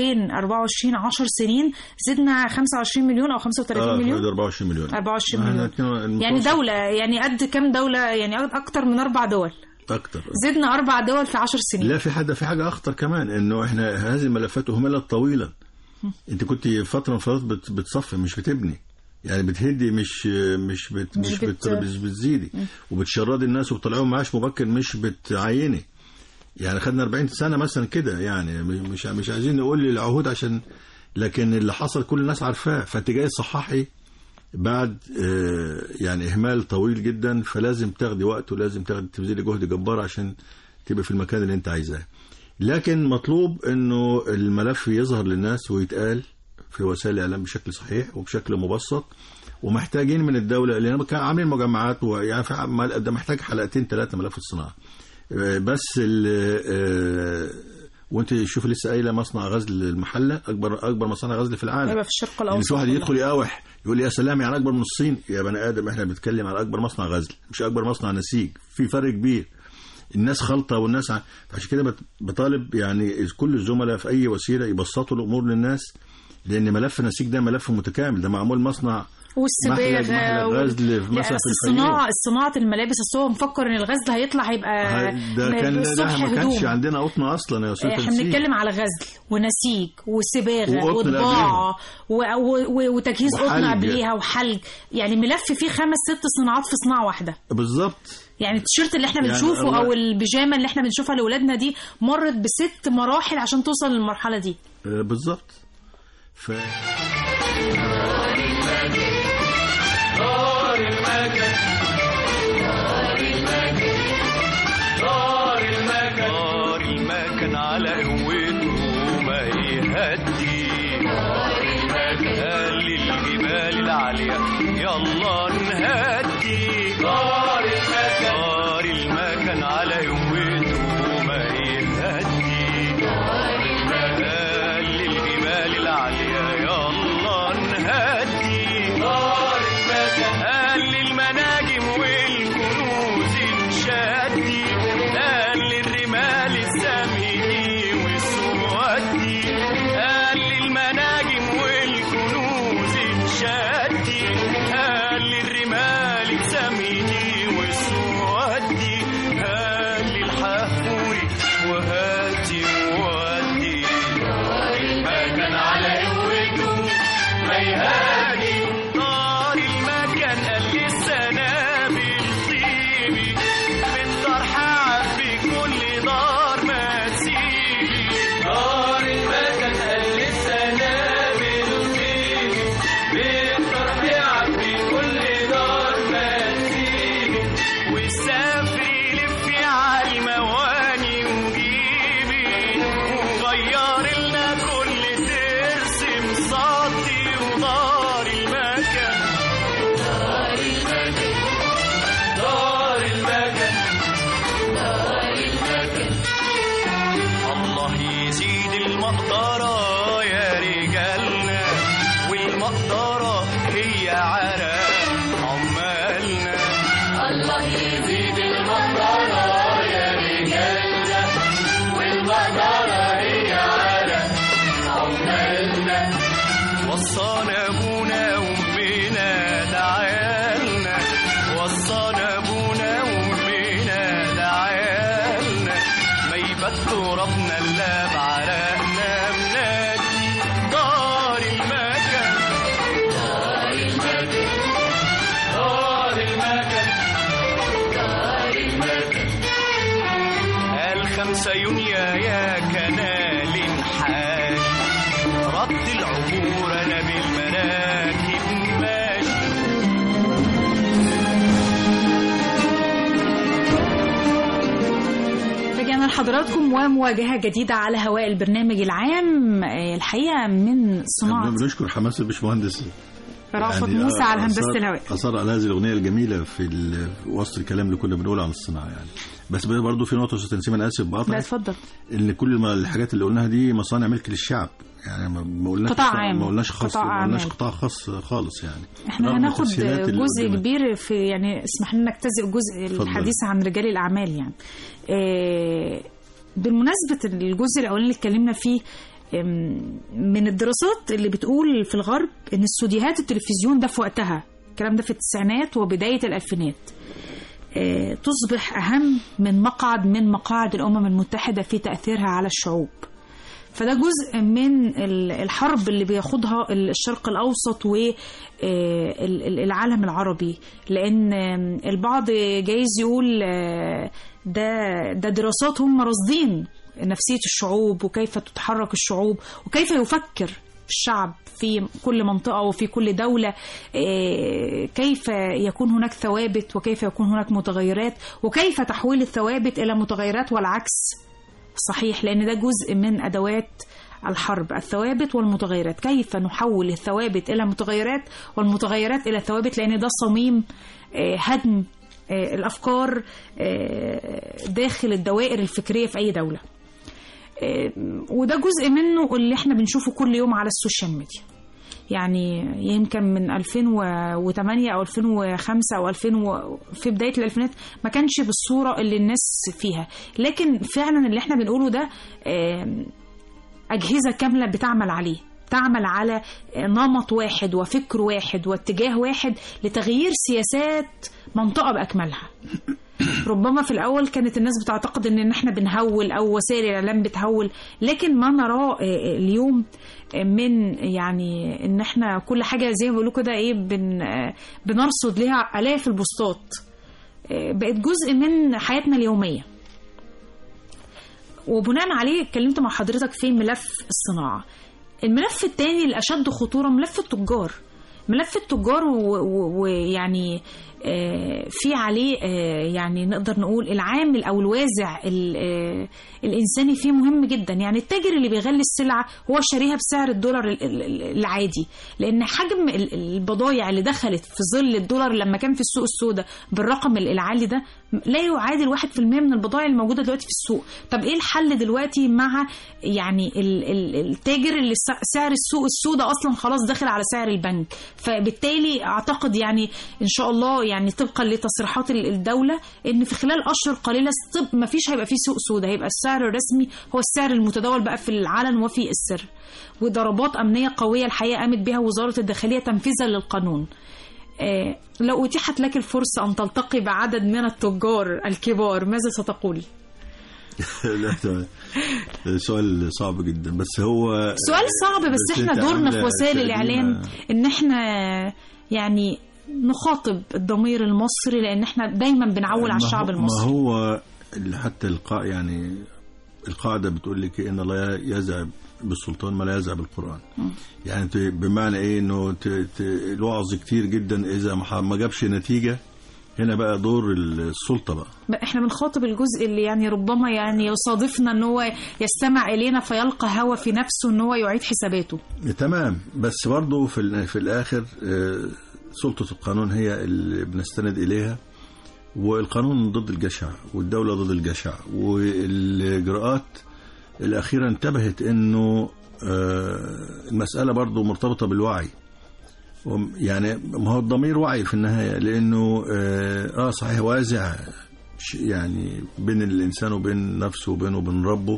2024 10 سنين زدنا 25 مليون او 35 اه مليون 24 مليون 24 احنا مليون اتنين- يعني المتوسط دولة يعني قد كام دولة يعني اكتر من اربع دول اكتر زدنا اربع دول في 10 سنين لا في حاجه في حاجه اخطر كمان انه احنا هذه الملفات اهملت طويلا انت كنت فتره من فترات بت- بتصفي مش بتبني يعني بتهدي مش مش بت مش مش, بت- بت مش بتزيدي وبتشردي الناس وبتطلعهم معاش مبكر مش بتعيني يعني خدنا 40 سنه مثلا كده يعني مش مش عايزين نقول العهود عشان لكن اللي حصل كل الناس عارفاه فانت جاي تصححي بعد آه، يعني اهمال طويل جدا فلازم تاخدي وقت ولازم تاخدي تبذلي جهد جبار عشان تبقى في المكان اللي انت عايزاه لكن مطلوب انه الملف يظهر للناس ويتقال في وسائل الاعلام بشكل صحيح وبشكل مبسط ومحتاجين من الدوله اللي انا كان عاملين مجمعات ويعني في عمال- ده محتاج حلقتين ثلاثه ملف الصناعه آه، بس ال- آه، وانت شوف لسه قايله مصنع غزل المحله اكبر اكبر مصانع غزل في العالم هيبقى في الشرق يعني الاوسط في واحد كله. يدخل يقاوح يقول يا سلام يعني اكبر من الصين يا بني ادم احنا بنتكلم على اكبر مصنع غزل مش اكبر مصنع نسيج في فرق كبير الناس خلطه والناس ع... فعشان كده بت- بطالب يعني كل الزملاء في اي وسيله يبسطوا الامور للناس لان ملف النسيج ده ملف متكامل ده معمول مصنع والصباغه محلق وال- غزل في- لا، مثلا أصل في الفيوم. الصناعه صناعه الملابس اصل هو مفكر ان الغزل هيطلع هيبقى هاي- ده م- كان الصبح لا ما كانش هدوم. عندنا قطن اصلا يا استاذ احنا تنسيق. بنتكلم على غزل ونسيج وصباغه وقطن وطباعه و- و- و- وتجهيز قطن وحلج. قبليها وحلج يعني ملف فيه خمس ست صناعات في صناعه واحده بالظبط يعني التيشيرت اللي احنا يعني بنشوفه الله- او البيجامه اللي احنا بنشوفها لاولادنا دي مرت بست مراحل عشان توصل للمرحله دي آه، بالظبط ف نار المكن على قوته ما يهدي قال الجبال العالية يلا نهدي نار المكن نار المكن على قوته ما يهدي قال الجبال العالية يلا نهدي نار المكن قال المناجم والكنوز نشدي قال للرمال السميدي والسودي قال للمناجم والكنوز نشدي قال للرمال السميدي والسودي قال للحفوري وهاتي وودي المكان على قوته ما يهادي نار المكان قال للسنابل طيبي بالطرح عبي كل دار ما تسيبي نار المكان قال للسنابل طيبي بالطرح عبي كل دار ما تسيبي وسافري لفي على المواني وجيبي وغير لنا كل ترس مصدي ودار المكان دار المكان دار المكان دار المكان الله يزيد المقدرة يا رجالنا والمقدرة هي عرق عمالنا الله يزيد المقدرة يا رجالنا والمقدرة هي عرق عمالنا وصانا ابونا وامنا دعالنا وصانا ابونا وامنا دعالنا ما يبات ترابنا الا بعرقنا منادي دار المكان دار المكان دار المكان دار المكان قال خمسة يونيو يا كنال حاج رد العبور انا بالمراكب ماشي رجعنا لحضراتكم ومواجهة جديدة على هواء البرنامج العام آه، الحقيقة من صناعة بنشكر حماس الباشمهندس رأفت يعني موسى على هندسة أصر- الهواء أصر على هذه الأغنية الجميلة في ال- في وسط الكلام اللي كنا بنقوله عن الصناعة يعني بس برضه في نقطة أستاذ تنسيم أنا آسف لا بقطع اتفضل إن كل ما الحاجات اللي قلناها دي مصانع ملك للشعب يعني ما ما قلناش قطاع عام. ما قلناش خاص قطاع ما قلناش أعمال. قطاع خاص خالص يعني احنا رغم هناخد التسهيلات اللي جزء قدمت. كبير في يعني اسمح لنا نجتزئ جزء اتفضل. الحديث عن رجال الاعمال يعني آه، بمناسبة الجزء الاولاني اللي اتكلمنا فيه آم، من الدراسات اللي بتقول في الغرب ان استوديوهات التلفزيون ده في وقتها الكلام ده في التسعينات وبداية الالفينات آه، تصبح اهم من مقعد من مقاعد الامم المتحدة في تأثيرها على الشعوب فده جزء من ال- الحرب اللي بياخدها الشرق الأوسط والعالم العربي لأن البعض جايز يقول آه، ده ده دراسات هم راصدين نفسية الشعوب وكيف تتحرك الشعوب وكيف يفكر الشعب في كل منطقة وفي كل دولة آه، كيف يكون هناك ثوابت وكيف يكون هناك متغيرات وكيف تحويل الثوابت إلى متغيرات والعكس صحيح لأن ده جزء من أدوات الحرب الثوابت والمتغيرات كيف نحول الثوابت إلى متغيرات والمتغيرات إلى ثوابت لأن ده صميم آه، هدم آه، الأفكار آه، داخل الدوائر الفكرية في أي دولة آه، وده جزء منه اللي احنا بنشوفه كل يوم على السوشيال ميديا يعني يمكن من 2008 او 2005 او 2000 و... في بدايه الالفينات ما كانش بالصوره اللي الناس فيها لكن فعلا اللي احنا بنقوله ده آم، اجهزه كامله بتعمل عليه تعمل على نمط واحد وفكر واحد واتجاه واحد لتغيير سياسات منطقة بأكملها ربما في الأول كانت الناس بتعتقد إن إحنا بنهول أو وسائل الإعلام بتهول لكن ما نراه آه، اليوم آه، من يعني إن إحنا كل حاجة زي ما بيقولوا كده إيه بن آه، بنرصد ليها آلاف البوستات آه، بقت جزء من حياتنا اليومية وبناء عليه اتكلمت مع حضرتك في ملف الصناعة الملف الثاني الأشد خطورة ملف التجار ملف التجار و- و- ويعني آه، في عليه آه، يعني نقدر نقول العامل او الوازع ال- آه، الانساني فيه مهم جدا يعني التاجر اللي بيغلي السلعه هو شاريها بسعر الدولار ال- ال- ال- العادي لان حجم ال- البضائع اللي دخلت في ظل الدولار لما كان في السوق السوداء بالرقم ال- العالي ده لا يعادل 1% من البضائع الموجوده دلوقتي في السوق طب ايه الحل دلوقتي مع يعني ال- ال- التاجر اللي سع- سعر السوق السوداء اصلا خلاص داخل على سعر البنك فبالتالي اعتقد يعني ان شاء الله يعني طبقا لتصريحات ال- الدوله ان في خلال اشهر قليله طب ما فيش هيبقى في سوق سوداء هيبقى السعر الرسمي هو السعر المتداول بقى في العلن وفي السر وضربات امنيه قويه الحقيقه قامت بها وزاره الداخليه تنفيذا للقانون آه، لو أتيحت لك الفرصة أن تلتقي بعدد من التجار الكبار ماذا ستقول؟ لا ده سؤال صعب جدا بس هو سؤال صعب بس, بس احنا أنت دورنا في عاملة وسائل تقديمة- الإعلام إن احنا يعني نخاطب الضمير المصري لأن احنا دايما بنعول على ما الشعب هو- المصري ما هو ال- حتى القاع يعني القاعدة بتقول لك إن الله يزع بالسلطان ما لا يزع بالقرآن يعني ت- بمعنى إيه إنه ت- ت- الوعظ كتير جدا إذا ما ح- ما جابش نتيجة هنا بقى دور السلطة بقى بقى احنا بنخاطب الجزء اللي يعني ربما يعني يصادفنا ان هو يستمع الينا فيلقى هوى في نفسه ان هو يعيد حساباته تمام بس برضه في ال- في الاخر آه، سلطه القانون هي اللي بنستند اليها والقانون ضد الجشع والدوله ضد الجشع والاجراءات الاخيره انتبهت انه آه، المساله برضه مرتبطه بالوعي وم- يعني ما هو الضمير وعي في النهايه لانه اه آه، صحيح وازع ش- يعني بين الانسان وبين نفسه وبينه وبين ربه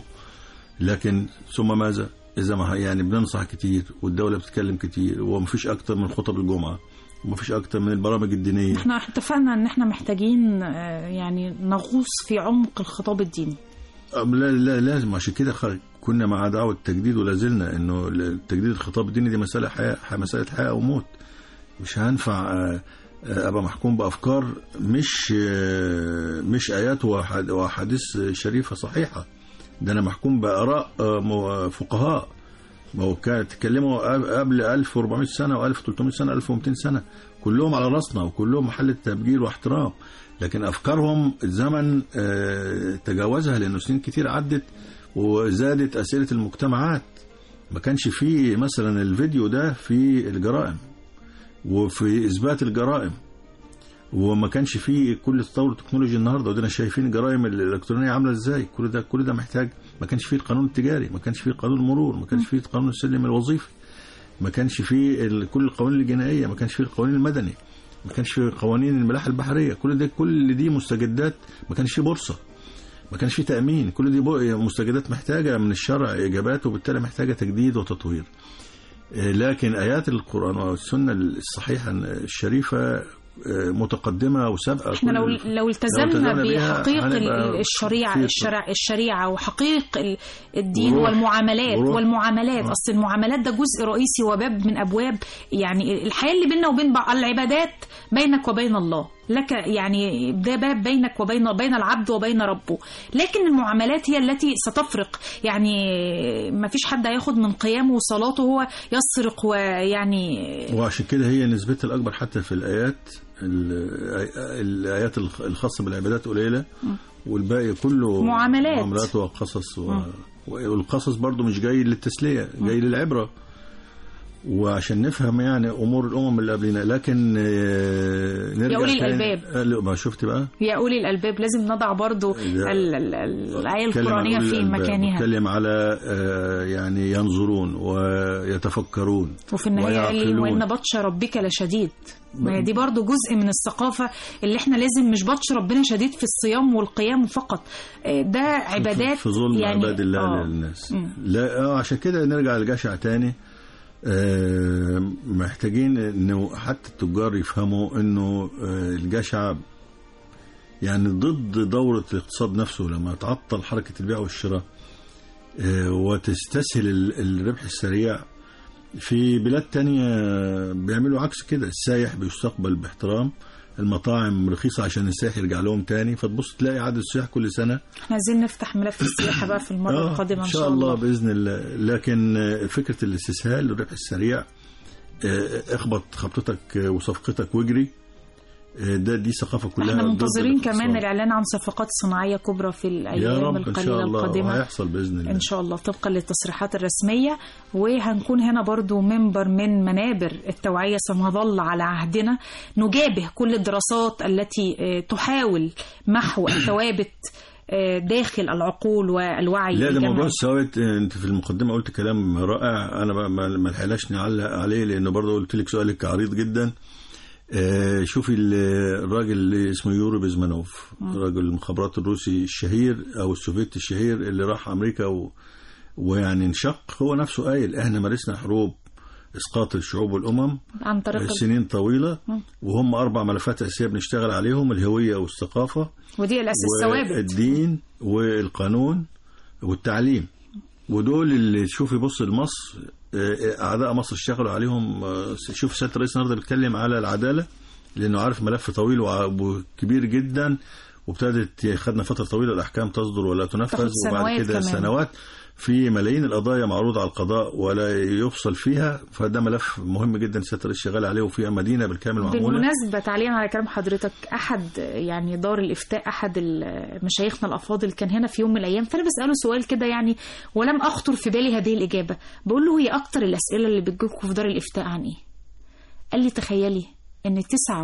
لكن ثم ماذا؟ إذا ما يعني بننصح كتير والدولة بتتكلم كتير ومفيش أكتر من خطب الجمعة ومفيش أكتر من البرامج الدينية احنا اتفقنا ان احنا محتاجين آه، يعني نغوص في عمق الخطاب الديني أم لا, لا لازم عشان كده خ- كنا مع دعوة التجديد ولا زلنا إنه التجديد الخطاب الديني دي مسألة حياة مسألة حياة أو موت مش هينفع آه، آه، أبقى محكوم بأفكار مش آه، مش آيات وأحاد- وأحاديث شريفة صحيحة ده أنا محكوم بآراء آه، مو- فقهاء ما هو كانت تكلموا قب- قبل 1400 سنة و1300 سنة 1200 سنة كلهم على راسنا وكلهم محل تبجيل واحترام لكن أفكارهم الزمن آه، تجاوزها لأنه سنين كتير عدت وزادت أسئلة المجتمعات ما كانش فيه مثلا الفيديو ده في الجرائم وفي إثبات الجرائم وما كانش فيه كل تطور التكنولوجيا النهارده ودينا شايفين الجرائم الالكترونيه عامله ازاي كل ده كل ده محتاج ما كانش فيه القانون التجاري ما كانش فيه قانون المرور ما كانش فيه قانون السلم الوظيفي ما كانش فيه ال- كل القوانين الجنائيه ما كانش فيه القوانين المدني ما كانش فيه قوانين الملاحه البحريه كل ده كل دي مستجدات ما كانش فيه بورصه ما كانش فيه تامين كل دي بو- مستجدات محتاجه من الشرع اجابات وبالتالي محتاجه تجديد وتطوير آه، لكن ايات القران والسنه الصحيحه الشريفه آه، متقدمه وسابقه احنا كل لو ال- لو التزمنا التزمنا بيها بحقيق ال- هنبقى الشريعه في- الشرع الشريعه وحقيق ال- الدين وروح. والمعاملات وروح. والمعاملات آه. اصل المعاملات ده جزء رئيسي وباب من ابواب يعني الحياه اللي بيننا وبين بعض العبادات بينك وبين الله لك يعني ده باب بينك وبين بين العبد وبين ربه لكن المعاملات هي التي ستفرق يعني ما فيش حد هياخد من قيامه وصلاته هو يسرق ويعني وعشان كده هي نسبتها الأكبر حتى في الآيات ال- الآيات الخ- الخاصة بالعبادات قليلة والباقي كله معاملات. معاملات وقصص و... والقصص برضو مش جاي للتسلية جاي للعبرة وعشان نفهم يعني أمور الأمم اللي قبلنا لكن آه، نرجع يا أولي تاني- الألباب. آه، لا، ما شفت بقى يا أولي الألباب لازم نضع برضو لا. ال- ال- ال- الآية بتكلم عن القرآنية أولي في الألباب، مكانها بتكلم على آه، يعني ينظرون ويتفكرون وفي النهاية قال لي ويعقلون. وإن بطش ربك لشديد ما هي دي برضو جزء من الثقافة اللي احنا لازم مش بطش ربنا شديد في الصيام والقيام فقط آه، ده عبادات في ظلم يعني عباد الله آه. للناس مم. لا آه عشان كده نرجع للجشع تاني آه، محتاجين انه حتى التجار يفهموا انه آه، الجشع يعني ضد دورة الاقتصاد نفسه لما تعطل حركة البيع والشراء آه، وتستسهل ال- الربح السريع في بلاد تانية بيعملوا عكس كده السايح بيستقبل باحترام المطاعم رخيصة عشان السائح يرجع لهم تاني فتبص تلاقي عدد السياح كل سنة احنا عايزين نفتح ملف السياحة بقى في المرة آه، القادمة إن شاء الله بإذن الله لكن آه، فكرة الاستسهال والربح السريع آه، اخبط خبطتك آه، وصفقتك واجري آه، ده دي ثقافة كلها احنا ضد منتظرين الاقتصاد. كمان الإعلان عن صفقات صناعية كبرى في يا الأيام رب إن القليلة شاء الله القادمة وهيحصل بإذن الله إن شاء الله طبقا للتصريحات الرسمية وهنكون هنا برضو منبر من منابر التوعية سنظل على عهدنا نجابه كل الدراسات التي آه، تحاول محو الثوابت آه، داخل العقول والوعي لا ده الجمعي. موضوع الثوابت آه، انت في المقدمه قلت كلام رائع انا بقى ما ما لحقناش نعلق عليه لانه برضه قلت لك سؤالك عريض جدا آه، شوفي ال- الراجل اللي اسمه يوري بيزمانوف راجل المخابرات الروسي الشهير او السوفيتي الشهير اللي راح امريكا و... ويعني انشق هو نفسه قايل احنا مارسنا حروب اسقاط الشعوب والامم عن طريق ال- سنين طويله وهم اربع ملفات اساسيه بنشتغل عليهم الهويه والثقافه ودي الأساس الثوابت والدين والقانون والتعليم ودول اللي شوفي بص لمصر آه، اعداء مصر اشتغلوا عليهم آه، شوف سياده الرئيس النهارده بيتكلم على العداله لانه عارف ملف طويل وع- وكبير جدا وابتدت خدنا فتره طويله الاحكام تصدر ولا تنفذ تاخد وبعد سنوات كده كمان. سنوات في ملايين القضايا معروضه على القضاء ولا يفصل فيها فده ملف مهم جدا سياده الرئيس شغال عليه وفي مدينه بالكامل معموله بالمناسبة تعليقا على كلام حضرتك أحد يعني دار الإفتاء أحد ال- مشايخنا الأفاضل كان هنا في يوم من الأيام فأنا بسأله سؤال كده يعني ولم أخطر في بالي هذه الإجابة بقول له هي أكتر الأسئلة اللي بتجيلكم في دار الإفتاء عن إيه؟ قال لي تخيلي إن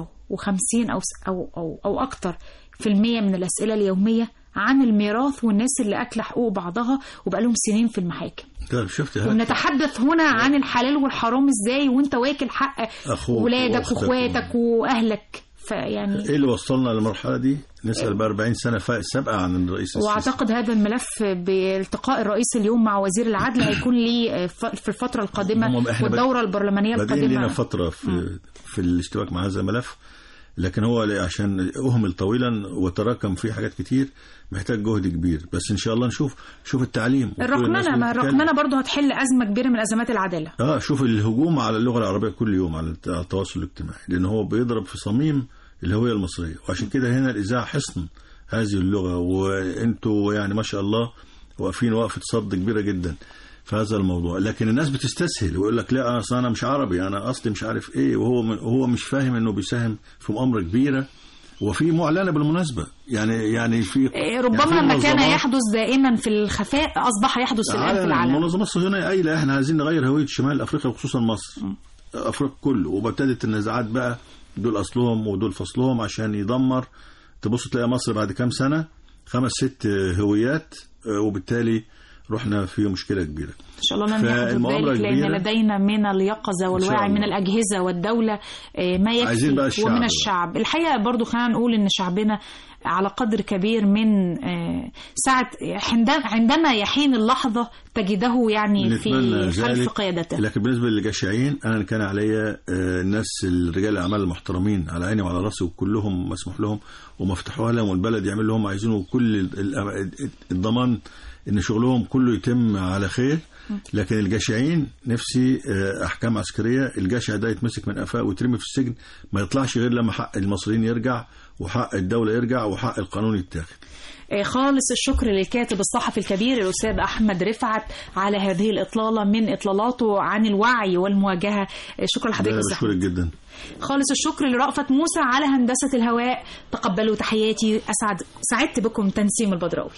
59 أو أو أو, أو أكتر في المية من الأسئلة اليومية عن الميراث والناس اللي أكل حقوق بعضها وبقالهم سنين في المحاكم طيب شفت هات- وبنتحدث هنا عن الحلال والحرام ازاي وانت واكل حق أخوك ولادك وأختك واخواتك واهلك فيعني ايه اللي وصلنا للمرحله دي نسال ب 40 سنه فا- سابقه عن الرئيس السيسي واعتقد هذا الملف بالتقاء الرئيس اليوم مع وزير العدل هيكون ليه ف- في الفتره القادمه هم إحنا بد- والدوره البرلمانيه بادئين لنا القادمه فتره في في الاشتباك مع هذا الملف لكن هو عشان اهمل طويلا وتراكم فيه حاجات كتير محتاج جهد كبير بس ان شاء الله نشوف شوف التعليم وكل الناس الرقمنه ما بتتكلم. الرقمنه برضه هتحل ازمه كبيره من ازمات العداله اه شوف الهجوم على اللغه العربيه كل يوم على الت- على التواصل الاجتماعي لان هو بيضرب في صميم الهويه المصريه وعشان كده هنا الاذاعه حصن هذه اللغه وانتوا يعني ما شاء الله واقفين وقفه صد كبيره جدا في هذا الموضوع لكن الناس بتستسهل ويقول لك لا اصل انا مش عربي انا اصلي مش عارف ايه وهو من هو مش فاهم انه بيساهم في مؤامره كبيره وفي معلنه بالمناسبه يعني يعني في إيه، يعني ربما في ما كان منظمات- يحدث دائما في الخفاء اصبح يحدث الان في على العالم المنظمات الصهيونيه قايله احنا عايزين نغير هويه شمال افريقيا وخصوصا مصر افريقيا كله وابتدت النزاعات بقى دول اصلهم ودول فصلهم عشان يدمر تبص تلاقي مصر بعد كام سنه خمس ست هويات آه، وبالتالي رحنا في مشكله كبيره ان شاء الله لن يحدث فالمؤامرة ذلك لان كبيرة. لدينا من اليقظه والوعي الله. من الاجهزه والدوله آه، ما عايزين بقى يكفي الشعب ومن بقى. الشعب الحقيقه برضو خلينا نقول ان شعبنا على قدر كبير من آه، ساعه عند- عندما يحين اللحظه تجده يعني نتمنى في خلف ذلك. قيادته لكن بالنسبه للجشعين انا كان عليا آه، الناس الرجال الاعمال المحترمين على عيني وعلى راسي وكلهم مسموح لهم ومفتوح لهم والبلد يعمل اللي هم عايزينه كل ال- ال- الضمان ان شغلهم كله يتم على خير لكن الجشعين نفسي آه، احكام عسكريه الجشع ده يتمسك من قفاه ويترمي في السجن ما يطلعش غير لما حق المصريين يرجع وحق الدوله يرجع وحق القانون يتاخد آه، خالص الشكر للكاتب الصحفي الكبير الأستاذ أحمد رفعت على هذه الإطلالة من إطلالاته عن الوعي والمواجهة آه، شكرا لحضرتك ده أستاذ أحمد. بشكرك جدا خالص الشكر لرأفت موسى على هندسة الهواء تقبلوا تحياتي أسعد سعدت بكم تنسيم البدراوي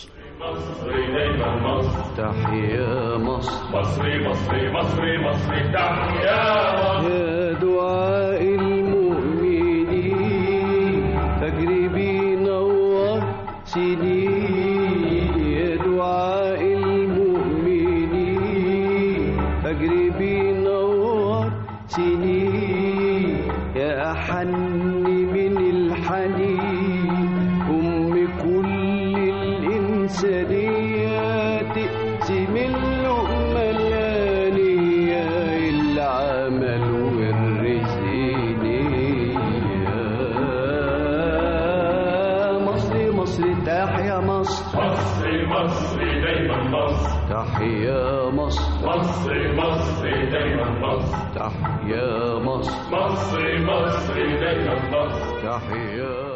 تحيا مصر مصري مصري مصري مصري تحيا يا دعاء المؤمنين فاجري بنور سنين يا دعاء المؤمنين فاجري بنور سنين يا أحن من الحنين أم كل الإنسانية تقسم اللقمة الآنية اللي تحيا مصر مصري مصري دايما مصر تحيا مصر مصري مصري دايما مصر تحيا مصر مصري مصري دايما مصر تحيا